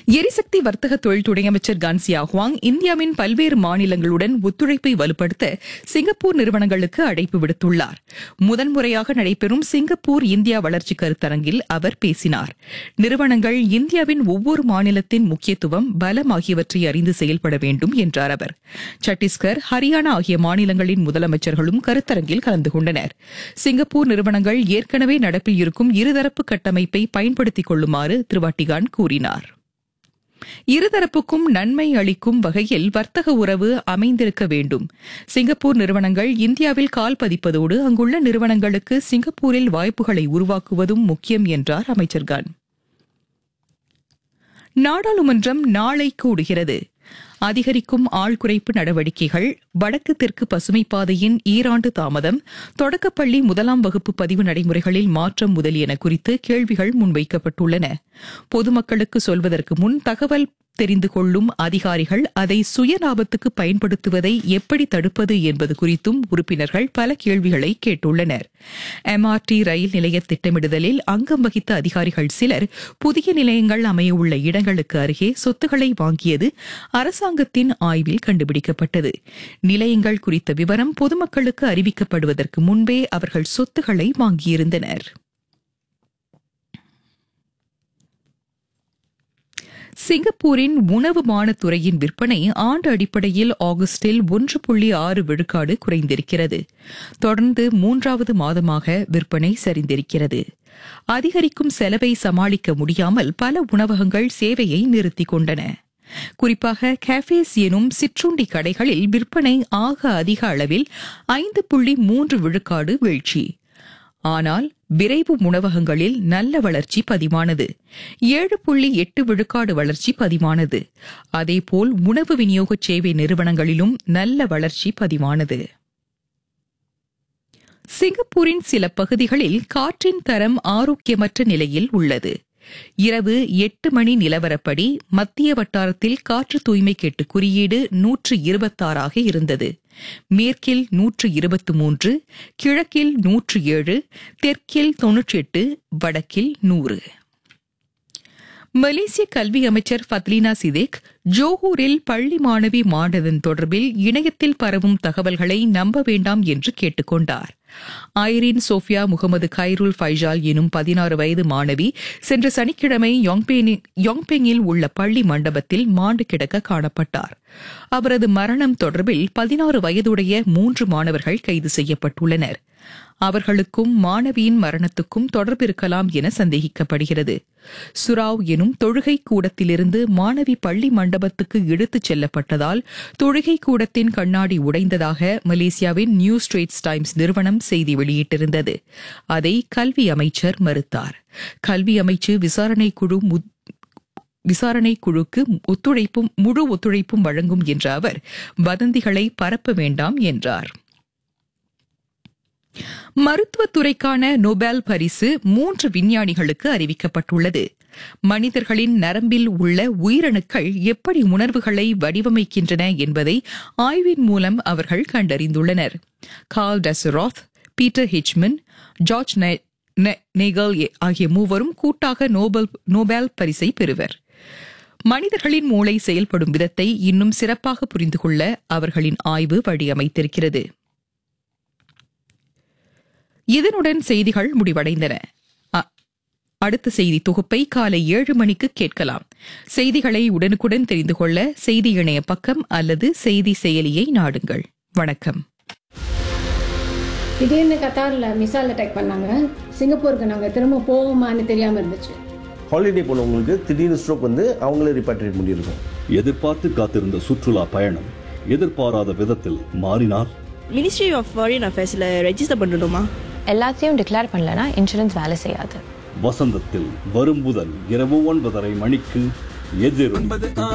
எரிசக்தி வர்த்தக தொழில்துறை அமைச்சர் கான்சியா ஹுவாங் இந்தியாவின் பல்வேறு மாநிலங்களுடன் ஒத்துழைப்பை வலுப்படுத்த சிங்கப்பூர் நிறுவனங்களுக்கு அழைப்பு விடுத்துள்ளார் முதன்முறையாக நடைபெறும் சிங்கப்பூர் இந்தியா வளர்ச்சி கருத்தரங்கில் அவர் பேசினார் நிறுவனங்கள் இந்தியாவின் ஒவ்வொரு மாநிலத்தின் முக்கியத்துவம் பலம் ஆகியவற்றை அறிந்து செயல்பட வேண்டும் என்றார் அவர் சத்தீஸ்கர் ஹரியானா ஆகிய மாநிலங்களின் முதலமைச்சர்களும் கருத்தரங்கில் கலந்து கொண்டனர் சிங்கப்பூர் நிறுவனங்கள் ஏற்கனவே நடப்பில் இருக்கும் இருதரப்பு கட்டமைப்பை பயன்படுத்திக் கொள்ளுமாறு திரு வட்டிகான் கூறினார் இருதரப்புக்கும் நன்மை அளிக்கும் வகையில் வர்த்தக உறவு அமைந்திருக்க வேண்டும் சிங்கப்பூர் நிறுவனங்கள் இந்தியாவில் கால் பதிப்பதோடு அங்குள்ள நிறுவனங்களுக்கு சிங்கப்பூரில் வாய்ப்புகளை உருவாக்குவதும் முக்கியம் என்றார் அமைச்சர் கான் நாடாளுமன்றம் நாளை கூடுகிறது அதிகரிக்கும் ஆள் குறைப்பு நடவடிக்கைகள் வடக்கு தெற்கு பசுமை பாதையின் ஈராண்டு தாமதம் தொடக்கப்பள்ளி முதலாம் வகுப்பு பதிவு நடைமுறைகளில் மாற்றம் முதலியன குறித்து கேள்விகள் முன்வைக்கப்பட்டுள்ளன பொதுமக்களுக்கு சொல்வதற்கு முன் தகவல் தெரிந்து கொள்ளும் அதிகாரிகள் அதை சுயலாபத்துக்கு பயன்படுத்துவதை எப்படி தடுப்பது என்பது குறித்தும் உறுப்பினர்கள் பல கேள்விகளை கேட்டுள்ளனர் எம்ஆர்டி ரயில் நிலைய திட்டமிடுதலில் அங்கம் வகித்த அதிகாரிகள் சிலர் புதிய நிலையங்கள் அமையவுள்ள இடங்களுக்கு அருகே சொத்துக்களை வாங்கியது அரசாங்கத்தின் ஆய்வில் கண்டுபிடிக்கப்பட்டது நிலையங்கள் குறித்த விவரம் பொதுமக்களுக்கு அறிவிக்கப்படுவதற்கு முன்பே அவர்கள் சொத்துக்களை வாங்கியிருந்தனர் சிங்கப்பூரின் உணவு மானத்துறையின் விற்பனை ஆண்டு அடிப்படையில் ஆகஸ்டில் ஒன்று புள்ளி ஆறு விழுக்காடு குறைந்திருக்கிறது தொடர்ந்து மூன்றாவது மாதமாக விற்பனை சரிந்திருக்கிறது அதிகரிக்கும் செலவை சமாளிக்க முடியாமல் பல உணவகங்கள் சேவையை நிறுத்திக் கொண்டன குறிப்பாக கேஃபேஸ் எனும் சிற்றுண்டி கடைகளில் விற்பனை ஆக அதிக அளவில் ஐந்து புள்ளி மூன்று விழுக்காடு வீழ்ச்சி ஆனால் விரைவு உணவகங்களில் நல்ல வளர்ச்சி பதிவானது ஏழு புள்ளி எட்டு விழுக்காடு வளர்ச்சி பதிவானது அதேபோல் உணவு விநியோக சேவை நிறுவனங்களிலும் நல்ல வளர்ச்சி பதிவானது சிங்கப்பூரின் சில பகுதிகளில் காற்றின் தரம் ஆரோக்கியமற்ற நிலையில் உள்ளது இரவு எட்டு மணி நிலவரப்படி மத்திய வட்டாரத்தில் காற்று தூய்மை கேட்டு குறியீடு நூற்று இருபத்தாறாக இருந்தது மேற்கில் நூற்று இருபத்து மூன்று கிழக்கில் நூற்று ஏழு தெற்கில் தொன்னூற்றி எட்டு வடக்கில் நூறு மலேசிய கல்வி அமைச்சர் ஃபத்லீனா சிதேக் ஜோஹூரில் பள்ளி மாணவி மாணவன் தொடர்பில் இணையத்தில் பரவும் தகவல்களை நம்ப வேண்டாம் என்று கேட்டுக் கொண்டார் Irin Sofia Mohamad Khairul Faizal எனும் பதினாறு வயது மாணவி சென்ற சனிக்கிழமை யோங்பெங்கில் உள்ள பள்ளி மண்டபத்தில் மாண்டு கிடக்க காணப்பட்டார் அவரது மரணம் தொடர்பில் பதினாறு வயதுடைய மூன்று மாணவர்கள் கைது செய்யப்பட்டுள்ளனர் அவர்களுக்கும் மாணவியின் மரணத்துக்கும் தொடர்பு இருக்கலாம் என சந்தேகிக்கப்படுகிறது சுராவ் எனும் தொழுகை கூடத்திலிருந்து மாணவி பள்ளி மண்டபத்துக்கு இழுத்துச் செல்லப்பட்டதால் தொழுகை கூடத்தின் கண்ணாடி உடைந்ததாக மலேசியாவின் நியூ ஸ்ட்ரேட்ஸ் டைம்ஸ் நிறுவனம் செய்தி வெளியிட்டிருந்தது அதை கல்வி அமைச்சர் மறுத்தார் கல்வி அமைச்சு விசாரணை குழு விசாரணை குழுக்கு ஒத்துழைப்பும் முழு ஒத்துழைப்பும் வழங்கும் என்ற அவர் வதந்திகளை பரப்ப வேண்டாம் என்றார் மருத்துவத்துறைக்கான நோபல் பரிசு மூன்று விஞ்ஞானிகளுக்கு அறிவிக்கப்பட்டுள்ளது மனிதர்களின் நரம்பில் உள்ள உயிரணுக்கள் எப்படி உணர்வுகளை வடிவமைக்கின்றன என்பதை ஆய்வின் மூலம் அவர்கள் கண்டறிந்துள்ளனர் கால் டெசராத் பீட்டர் ஹிச்மன் ஜார்ஜ் நேகல் ஆகிய மூவரும் கூட்டாக நோபல் நோபல் பரிசை பெறுவர் மனிதர்களின் மூளை செயல்படும் விதத்தை இன்னும் சிறப்பாக புரிந்து கொள்ள அவர்களின் ஆய்வு வழியமைத்திருக்கிறது இதனுடன் செய்திகள் முடிவடைந்தன அடுத்த செய்தி தொகுப்பை காலை ஏழு மணிக்கு கேட்கலாம் செய்திகளை உடனுக்குடன் தெரிந்து கொள்ள செய்தி இணைய பக்கம் அல்லது செய்தி செயலியை நாடுங்கள் வணக்கம் திடீர்னு கத்தாரில் மிசால் அட்டாக் பண்ணாங்க சிங்கப்பூருக்கு நாங்கள் திரும்ப போவோமான்னு தெரியாமல் இருந்துச்சு ஹாலிடே போனவங்களுக்கு திடீர்னு ஸ்ட்ரோக் வந்து அவங்களே ரிப்பாட்ரியேட் பண்ணியிருக்கோம் எதிர்பார்த்து காத்திருந்த சுற்றுலா பயணம் எதிர்பாராத விதத்தில் மாறினால் மினிஸ்ட்ரி ஆஃப் ஃபாரின் அஃபேர்ஸில் ரெஜிஸ்டர் பண்ணணுமா எல்லாத்தையும் டிக்ளேர் பண்ணலனா இன்சூரன்ஸ் வேலை செய்யாது வசந்தத்தில் வரும் முதல் இரவு ஒன்பதரை மணிக்கு எதிரும்